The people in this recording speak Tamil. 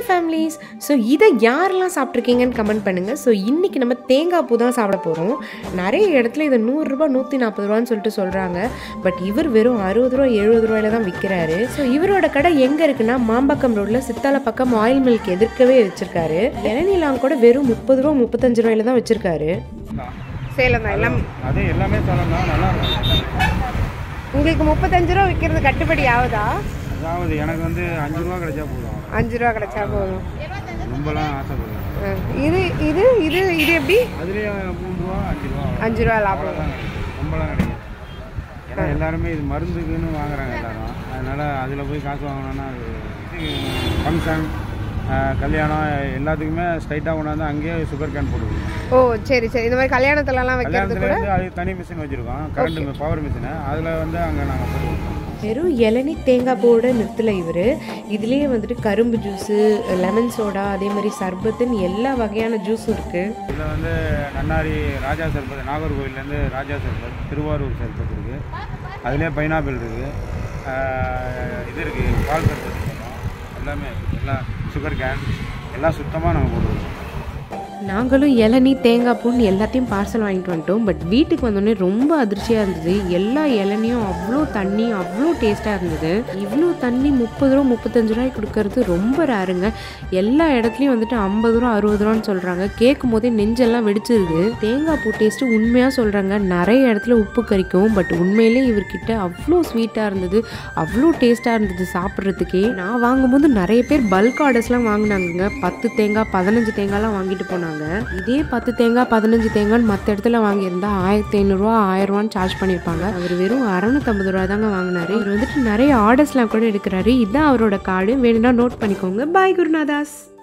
ஃபேமிலிஸ் ஸோ இதை யாரெல்லாம் சாப்பிட்ருக்கீங்கன்னு கமெண்ட் பண்ணுங்கள் ஸோ இன்றைக்கி நம்ம தேங்காய் பூ தான் சாப்பிட போகிறோம் நிறைய இடத்துல இது நூறுரூபா நூற்றி நாற்பது ரூபான்னு சொல்லிட்டு சொல்கிறாங்க பட் இவர் வெறும் அறுபது ரூபா எழுபது ரூபாயில தான் விற்கிறாரு ஸோ இவரோட கடை எங்கே இருக்குன்னா மாம்பாக்கம் ரோட்டில் சித்தால பக்கம் ஆயில் மில்க் எதிர்க்கவே வச்சுருக்காரு இளநீலாம் கூட வெறும் முப்பது ரூபா முப்பத்தஞ்சு ரூபாயில தான் வச்சுருக்காரு சேலம் தான் எல்லாம் அது எல்லாமே சொல்லலாம் நல்லா இருக்கும் உங்களுக்கு முப்பத்தஞ்சு ரூபா விற்கிறது கட்டுப்படி ஆகுதா அதாவது எனக்கு வந்து அஞ்சு ரூபா கிடைச்சா போதும் அஞ்சு ரூபா கிடைச்சா போதும் ரொம்பலாம் ஆசைப்படுவேன் இது இது இது இது எப்படி அதுலேயே மூணு ரூபா அஞ்சு ரூபா அஞ்சு ரூபா லாபம் அவ்வளோதான் கிடைக்கும் ரொம்பலாம் கிடைக்கும் ஏன்னா எல்லாருமே இது மருந்துக்குன்னு வாங்குறாங்க எல்லாரும் அதனால அதில் போய் காசு வாங்கினோன்னா அது ஃபங்க்ஷன் கல்யாணம் எல்லாத்துக்குமே ஸ்ட்ரைட்டாக கொண்டாந்து அங்கேயே சுகர் கேன் போட்டுருக்கோம் ஓ சரி சரி இந்த மாதிரி கல்யாணத்துலலாம் வைக்கிறது கல்யாணத்துல கூட இருந்து அது தனி மிஷின் வச்சுருக்கோம் கரண்ட் பவர் மிஷினு அதில் வந்து அங்கே நாங்கள் போட்டுருக்கோம் வெறும் இளநீ தேங்காய் பூவோட நிறுத்தல இவர் இதுலேயே வந்துட்டு கரும்பு ஜூஸு லெமன் சோடா அதே மாதிரி சர்பத்துன்னு எல்லா வகையான ஜூஸும் இருக்குது இதில் வந்து நன்னாரி ராஜா சர்பத் நாகர்கோவில்லேருந்து ராஜா சர்பத் திருவாரூர் சர்பத் இருக்குது அதுலேயே பைனாப்பிள் இருக்குது இது இருக்குது பால் சர்பத் சொல்கிறோம் எல்லாமே எல்லாம் சுகர் கேன் எல்லாம் சுத்தமாக நாங்கள் போட்டுருக்கோம் நாங்களும் இளநீ தேங்காய் பூன்னு எல்லாத்தையும் பார்சல் வாங்கிட்டு வந்துட்டோம் பட் வீட்டுக்கு வந்தோடனே ரொம்ப அதிர்ச்சியாக இருந்தது எல்லா இளநியும் அவ்வளோ தண்ணி அவ்வளோ டேஸ்ட்டாக இருந்தது இவ்வளோ தண்ணி முப்பது ரூபா முப்பத்தஞ்சு ரூபாய்க்கு கொடுக்கறது ரொம்ப ரேருங்க எல்லா இடத்துலையும் வந்துட்டு ஐம்பது ரூபா அறுபது ரூபான்னு சொல்கிறாங்க கேட்கும் போதே நெஞ்செல்லாம் வெடிச்சிருது தேங்காய் பூ டேஸ்ட்டு உண்மையாக சொல்கிறாங்க நிறைய இடத்துல உப்பு கறிக்கும் பட் உண்மையிலே இவர்கிட்ட அவ்வளோ ஸ்வீட்டாக இருந்தது அவ்வளோ டேஸ்ட்டாக இருந்தது சாப்பிட்றதுக்கே நான் வாங்கும்போது நிறைய பேர் பல்க் ஆர்டர்ஸ்லாம் வாங்கினாங்க பத்து தேங்காய் பதினஞ்சு தேங்காய்லாம் வாங்கிட்டு போனாங்க இதே பத்து தேங்காய் பதினஞ்சு தேங்காய்னு மற்ற இடத்துல வாங்கியிருந்தா ஆயிரத்தி ஐநூறுரூவா ஆயிரரூவான்னு சார்ஜ் பண்ணியிருப்பாங்க அவர் வெறும் அறநூற்றம்பது ரூபா தாங்க வாங்கினாரு அவர் வந்துட்டு நிறைய ஆர்டர்ஸ்லாம் கூட எடுக்கிறாரு இதுதான் அவரோட கார்டு வேணும்னா நோட் பண்ணிக்கோங்க பாய் குருநாதாஸ்